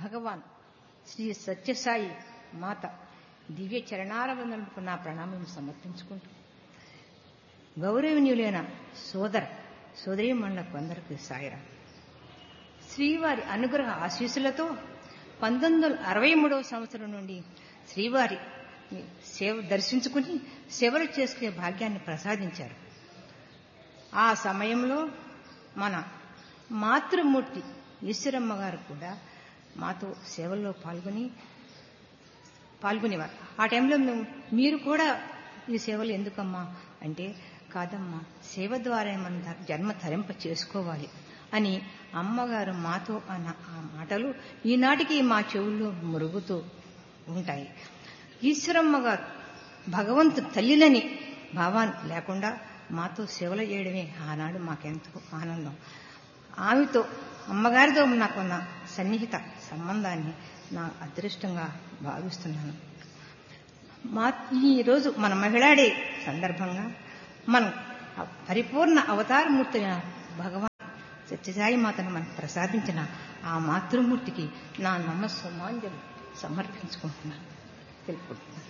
భగవాన్ శ్రీ సత్యసాయి మాత దివ్య చరణారవందనకు నా ప్రణామం సమర్పించుకుంటూ గౌరవనీయులైన సోదర సోదరీమణులకు అందరికీ సాయిరా శ్రీవారి అనుగ్రహ ఆశీస్సులతో పంతొమ్మిది వందల అరవై మూడవ సంవత్సరం నుండి శ్రీవారి సేవ దర్శించుకుని సేవలు చేసుకునే భాగ్యాన్ని ప్రసాదించారు ఆ సమయంలో మన మాతృమూర్తి ఈశ్వరమ్మ గారు కూడా మాతో సేవల్లో పాల్గొని పాల్గొనేవారు ఆ టైంలో మేము మీరు కూడా ఈ సేవలు ఎందుకమ్మా అంటే కాదమ్మా సేవ ద్వారా మన జన్మ తరింప చేసుకోవాలి అని అమ్మగారు మాతో అన్న ఆ మాటలు ఈనాటికి మా చెవుల్లో మురుగుతూ ఉంటాయి ఈశ్వరమ్మ గారు భగవంతు తల్లిలని భావాన్ని లేకుండా మాతో సేవలు చేయడమే ఆనాడు మాకెంతో ఆనందం ఆమెతో అమ్మగారితో నాకున్న సన్నిహిత సంబంధాన్ని నా అదృష్టంగా భావిస్తున్నాను మా ఈరోజు మన మహిళాడే సందర్భంగా మనం పరిపూర్ణ అవతారమూర్తి భగవాన్ సత్యసాయి మాతను మనకు ప్రసాదించిన ఆ మాతృమూర్తికి నా నమస్సమాంజలు సమర్పించుకుంటున్నాను తెలుపుకుంటున్నాను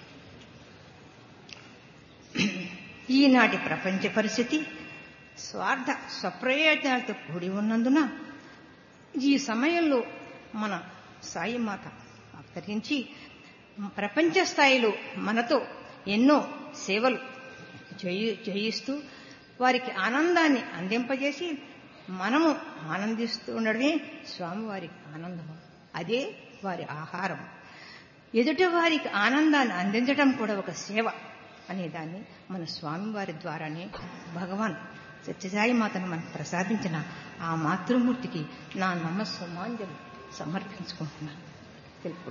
ఈనాటి ప్రపంచ పరిస్థితి స్వార్థ స్వప్రయోజనాలతో కూడి ఉన్నందున ఈ సమయంలో మన సాయి మాత అవతరించి ప్రపంచ స్థాయిలో మనతో ఎన్నో సేవలు చేయిస్తూ వారికి ఆనందాన్ని అందింపజేసి మనము ఆనందిస్తూ ఉండడమే స్వామివారికి ఆనందము అదే వారి ఆహారం ఎదుటి వారికి ఆనందాన్ని అందించడం కూడా ఒక సేవ అనే దాన్ని మన స్వామివారి ద్వారానే భగవాన్ సత్యసాయి మాతను మనకు ప్రసాదించిన ఆ మాతృమూర్తికి నా నమస్సమాంజలు సమర్పించుకుంటున్నాను తెలుపు